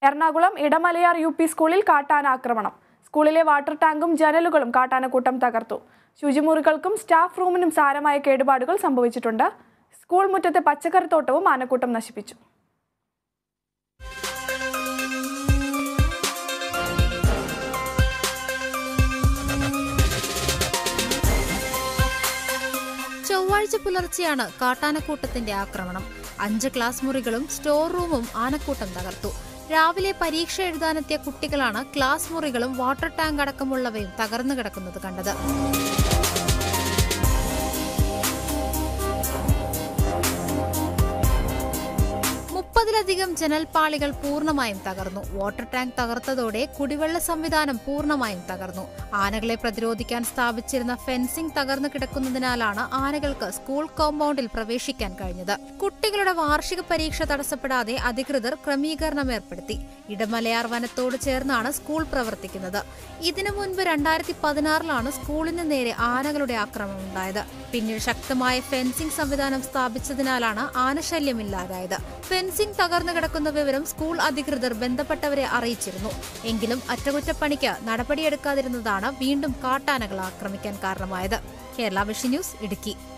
Ernakulam Idamalayar U P സ്കൂളിൽ കാട്ടാന ആക്രമണം സ്കൂളിലെ വാട്ടർ ടാങ്കും ജനലുകളും കാട്ടാനക്കൂട്ടം തകർത്തു ശുചിമുറികൾക്കും സ്റ്റാഫ് റൂമിനും സാരമായ കേടുപാടുകൾ സംഭവിച്ചിട്ടുണ്ട് സ്കൂൾ മുറ്റത്തെ പച്ചക്കറിത്തോട്ടവും ആനക്കൂട്ടം നശിപ്പിച്ചു ചൊവ്വാഴ്ച പുലർച്ചെയാണ് കാട്ടാനക്കൂട്ടത്തിന്റെ ആക്രമണം അഞ്ച് ക്ലാസ് മുറികളും സ്റ്റോർ റൂമും ആനക്കൂട്ടം തകർത്തു രാവിലെ പരീക്ഷ എഴുതാനെത്തിയ കുട്ടികളാണ് ക്ലാസ് മുറികളും വാട്ടർ ടാങ്ക് അടക്കമുള്ളവയും തകർന്നു കിടക്കുന്നത് കണ്ടത് മുപ്പതിലധികം ജനൽപാളികൾ പൂർണ്ണമായും തകർന്നു വാട്ടർ ടാങ്ക് തകർത്തതോടെ കുടിവെള്ള സംവിധാനം പൂർണ്ണമായും തകർന്നു ആനകളെ പ്രതിരോധിക്കാൻ സ്ഥാപിച്ചിരുന്ന ഫെൻസിംഗ് തകർന്നു കിടക്കുന്നതിനാലാണ് ആനകൾക്ക് സ്കൂൾ കോമ്പൗണ്ടിൽ പ്രവേശിക്കാൻ കഴിഞ്ഞത് കുട്ടികളുടെ വാർഷിക പരീക്ഷ തടസ്സപ്പെടാതെ അധികൃതർ ക്രമീകരണം ഏർപ്പെടുത്തി ഇടമലയാർ വനത്തോട് ചേർന്നാണ് സ്കൂൾ പ്രവർത്തിക്കുന്നത് ഇതിനു മുൻപ് രണ്ടായിരത്തി പതിനാറിലാണ് സ്കൂളിന് നേരെ ആനകളുടെ ആക്രമണം ഉണ്ടായത് പിന്നീട് ശക്തമായ ഫെൻസിംഗ് സംവിധാനം സ്ഥാപിച്ചതിനാലാണ് ആനശല്യമില്ലാതായത് ഫെൻസിംഗ് തകർന്നു കിടക്കുന്ന വിവരം സ്കൂൾ അധികൃതർ ബന്ധപ്പെട്ടവരെ അറിയിച്ചിരുന്നു എങ്കിലും അറ്റകുറ്റപ്പണിക്ക് നടപടിയെടുക്കാതിരുന്നതാണ് വീണ്ടും കാട്ടാനകൾ ആക്രമിക്കാൻ കാരണമായത് കേരള വിഷി ന്യൂസ് ഇടുക്കി